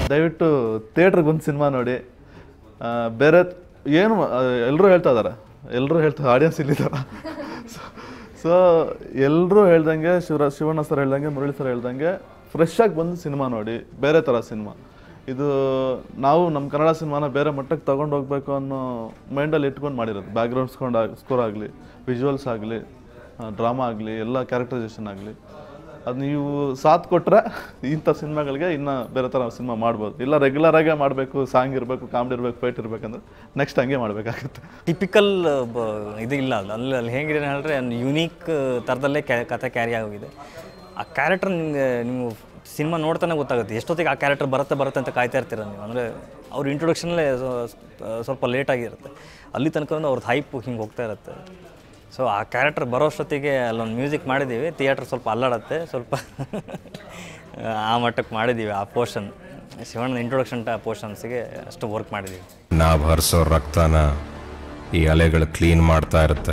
ದಯವಿಟ್ಟು ಥಿಯೇಟ್ರಿಗೆ ಬಂದು ಸಿನಿಮಾ ನೋಡಿ ಆ, ಬೇರೆ ಏನು ಎಲ್ಲರೂ ಹೇಳ್ತಾ ಇದ್ದಾರೆ ಎಲ್ಲರೂ ಹೇಳ್ತಾರೆ ಆಡಿಯನ್ಸ್ ಇಲ್ಲಿದ್ದಾರೆ ಸೊ ಎಲ್ಲರೂ ಹೇಳ್ದಂಗೆ ಶಿವರಾಜ್ ಶಿವಣ್ಣ ಸರ್ ಹೇಳ್ದಂಗೆ ಮುರಳಿ ಸರ್ ಹೇಳ್ದಂಗೆ ಫ್ರೆಶ್ ಆಗಿ ಬಂದು ಸಿನಿಮಾ ನೋಡಿ ಬೇರೆ ಥರ ಸಿನಿಮಾ ಇದು ನಾವು ನಮ್ಮ ಕನ್ನಡ ಸಿನಿಮಾನ ಬೇರೆ ಮಟ್ಟಕ್ಕೆ ತಗೊಂಡು ಹೋಗ್ಬೇಕು ಅನ್ನೋ ಮೈಂಡಲ್ಲಿ ಇಟ್ಕೊಂಡು ಮಾಡಿರೋದು ಬ್ಯಾಕ್ಗ್ರೌಂಡ್ ಸ್ಕೊಂಡು ಸ್ಕೋರ್ ಆಗಲಿ ವಿಜುವಲ್ಸ್ ಆಗಲಿ ಡ್ರಾಮಾ ಆಗಲಿ ಎಲ್ಲ ಕ್ಯಾರೆಕ್ಟರೈಸೇಷನ್ ಆಗಲಿ ಅದು ನೀವು ಸಾಥ್ ಕೊಟ್ಟರೆ ಇಂಥ ಸಿನಿಮಾಗಳಿಗೆ ಇನ್ನು ಬೇರೆ ಥರ ಸಿನಿಮಾ ಮಾಡ್ಬೋದು ಇಲ್ಲ ರೆಗ್ಯುಲರಾಗೇ ಮಾಡಬೇಕು ಸಾಂಗ್ ಇರಬೇಕು ಕಾಮಿಡಿ ಇರಬೇಕು ಫೈಟ್ ಇರಬೇಕಂದ್ರೆ ನೆಕ್ಸ್ಟ್ ಹಂಗೆ ಮಾಡಬೇಕಾಗುತ್ತೆ ಟಿಪಿಕಲ್ ಇದು ಇಲ್ಲ ಅದು ಅಲ್ಲಿ ಅಲ್ಲಿ ಹೇಗಿದೆ ಹೇಳಿದ್ರೆ ಯುನೀಕ್ ಥರದಲ್ಲೇ ಕ್ಯಾ ಕತೆ ಕ್ಯಾರಿ ಆಗೋಗಿದೆ ಆ ಕ್ಯಾರೆಕ್ಟರ್ ನಿಮಗೆ ನೀವು ಸಿನಿಮಾ ನೋಡ್ತಾನೆ ಗೊತ್ತಾಗುತ್ತೆ ಎಷ್ಟೊತ್ತಿಗೆ ಆ ಕ್ಯಾರೆಕ್ಟರ್ ಬರುತ್ತೆ ಬರುತ್ತೆ ಅಂತ ಕಾಯ್ತಾ ಇರ್ತೀರ ನೀವು ಅಂದರೆ ಅವ್ರ ಇಂಟ್ರೊಡಕ್ಷನಲ್ಲೇ ಸ್ವಲ್ಪ ಲೇಟಾಗಿರುತ್ತೆ ಅಲ್ಲಿ ತನಕ ಅವ್ರದ್ದು ಹೈಪು ಹಿಂಗೆ ಹೋಗ್ತಾ ಇರುತ್ತೆ ಸೊ ಆ ಕ್ಯಾರೆಕ್ಟರ್ ಬರೋಷ್ಟೊತ್ತಿಗೆ ಅಲ್ಲೊಂದು ಮ್ಯೂಸಿಕ್ ಮಾಡಿದ್ದೀವಿ ಥಿಯೇಟ್ರ್ ಸ್ವಲ್ಪ ಅಲ್ಲಾಡತ್ತೆ ಸ್ವಲ್ಪ ಆ ಮಟ್ಟಕ್ಕೆ ಮಾಡಿದ್ದೀವಿ ಆ ಪೋರ್ಷನ್ ಶಿವಣ್ಣನ ಇಂಟ್ರೊಡಕ್ಷನ್ ಆ ಪೋರ್ಷನ್ಸ್ಗೆ ಅಷ್ಟು ವರ್ಕ್ ಮಾಡಿದ್ದೀವಿ ನಾವ್ ಹರಿಸೋ ರಕ್ತನ ಈ ಅಲೆಗಳು ಕ್ಲೀನ್ ಮಾಡ್ತಾ ಇರುತ್ತೆ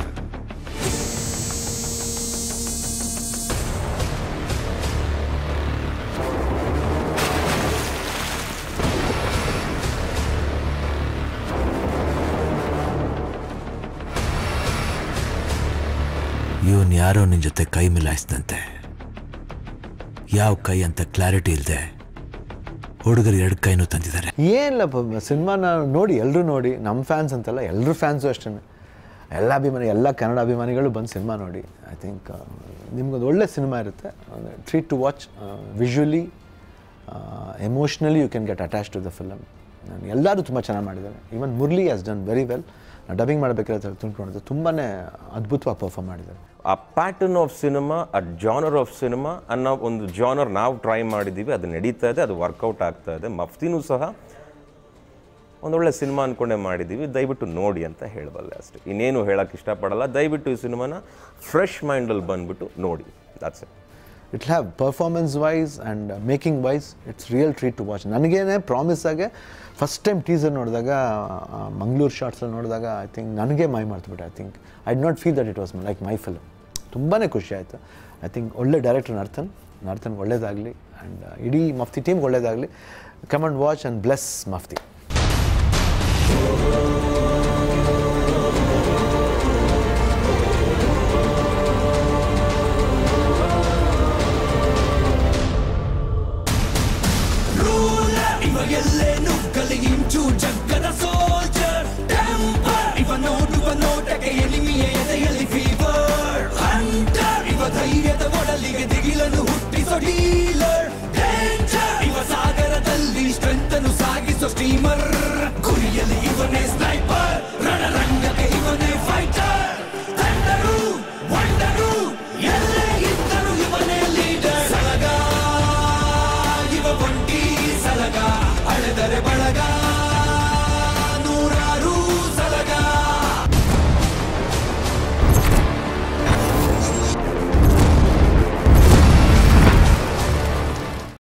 ಇವನ್ ಯಾರೋ ನಿನ್ ಜೊತೆ ಕೈ ಮಿಲಾಯಿಸಿದಂತೆ ಯಾವ ಕೈ ಅಂತ ಕ್ಲಾರಿಟಿ ಇಲ್ಲದೆ ಹುಡುಗರು ಎರಡು ಕೈನೂ ತಂದಿದ್ದಾರೆ ಏನಿಲ್ಲ ಸಿನಿಮಾನ ನೋಡಿ ಎಲ್ಲರೂ ನೋಡಿ ನಮ್ಮ ಫ್ಯಾನ್ಸ್ ಅಂತಲ್ಲ ಎಲ್ಲರೂ ಫ್ಯಾನ್ಸು ಅಷ್ಟೇ ಎಲ್ಲ ಅಭಿಮಾನಿ ಎಲ್ಲ ಕನ್ನಡ ಅಭಿಮಾನಿಗಳು ಬಂದು ಸಿನಿಮಾ ನೋಡಿ ಐ ಥಿಂಕ್ ನಿಮ್ಗೊಂದು ಒಳ್ಳೆ ಸಿನಿಮಾ ಇರುತ್ತೆ treat to watch visually emotionally you can get attach to the film ನಾನು ಎಲ್ಲರೂ ತುಂಬ ಚೆನ್ನಾಗಿ ಮಾಡಿದ್ದಾರೆ even Murali has done very well dubbing ಮಾಡಬೇಕಾದ್ರೆ ತಿಳ್ಕೊಂಡಿದ್ದೆ ತುಂಬಾ ಅದ್ಭುತವಾಗಿ ಪರ್ಫಾರ್ಮ್ ಮಾಡಿದ್ದಾರೆ ಆ ಪ್ಯಾಟರ್ನ್ ಆಫ್ ಸಿನಿಮಾ ಆ ಜಾನರ್ ಆಫ್ ಸಿನಿಮಾ ಅನ್ನೋ ಒಂದು ಜಾನರ್ ನಾವು ಟ್ರೈ ಮಾಡಿದ್ದೀವಿ ಅದು ನಡೀತಾ ಇದೆ ಅದು ವರ್ಕೌಟ್ ಆಗ್ತಾ ಇದೆ ಮಫ್ತಿನೂ ಸಹ ಒಂದೊಳ್ಳೆ ಸಿನಿಮಾ ಅಂದ್ಕೊಂಡೇ ಮಾಡಿದ್ದೀವಿ ದಯವಿಟ್ಟು ನೋಡಿ ಅಂತ ಹೇಳಬಲ್ಲೆ ಅಷ್ಟೇ ಇನ್ನೇನು ಹೇಳೋಕ್ಕೆ ಇಷ್ಟಪಡಲ್ಲ ದಯವಿಟ್ಟು ಈ ಸಿನಿಮಾನ ಫ್ರೆಶ್ ಮೈಂಡಲ್ಲಿ ಬಂದುಬಿಟ್ಟು ನೋಡಿ that's it it have performance wise and making wise it's real treat to watch ನನಗೇನೆ ಪ್ರಾಮಿಸ್ ಆಗಿ ಫಸ್ಟ್ ಟೈಮ್ ಟೀಸರ್ ನೋಡಿದಾಗ ಮಂಗಳೂರು ಶಾರ್ಟ್ಸಲ್ಲಿ ನೋಡಿದಾಗ ಐ ಥಿಂಕ್ ನನಗೆ ಮೈ ಮಾಡ್ತಿಬಿಟ್ಟೆ I think I'd not feel that it was like my film ತುಂಬಾ ಖುಷಿ ಆಯಿತು ಐ ಥಿಂಕ್ ಒಳ್ಳೆ ಡೈರೆಕ್ಟರ್ ನರ್ತನ್ ನರ್ತನ್ಗೆ ಒಳ್ಳೇದಾಗಲಿ ಆ್ಯಂಡ್ ಇಡೀ ಮಫ್ತಿ ಟೀಮ್ಗೆ ಒಳ್ಳೇದಾಗಲಿ come and watch and bless Mufti ಇವ ಎಲ್ಲೇ ನುಗ್ಗಲಿ ಇಂಚು ಜಗ್ಗದ ಸೋಲ್ಜರ್ ಟೆಂಪರ್ ಇವ ನೋಡುವ ನೋಟಕ್ಕೆ ಎಲಿಮಿಯ ಎದೆಯಲ್ಲಿ ಫೀವರ್ ಹಂಟರ್ ಇವ ಧೈರ್ಯದ ಒಡಲಿಗೆ ದಿಗಿಲನ್ನು ಹುಟ್ಟಿಸೋ ಡೀಲರ್ ಡೇಂಜರ್ ಇವ ಸಾಗರದಲ್ಲಿ ಸ್ಟ್ರೆಂತ್ ಅನ್ನು ಸಾಗಿಸೋ ಸ್ಟೀಮರ್ ಗುರಿಯಲ್ಲಿ ಇವನೇ ಸ್ನೈಪರ್ ರಣರಂಗಕ್ಕೆ ಇವನೇ ಫೈಟರ್ ತಂಡರು ವಂಡರು ಎಲ್ಲೇ ಇದ್ದರು ಇವನೇ ಲೀಡರ್ ಸಲಗ ಇವ ಒಂಟಿ ಸಲಗ ಅಳೆದರೆ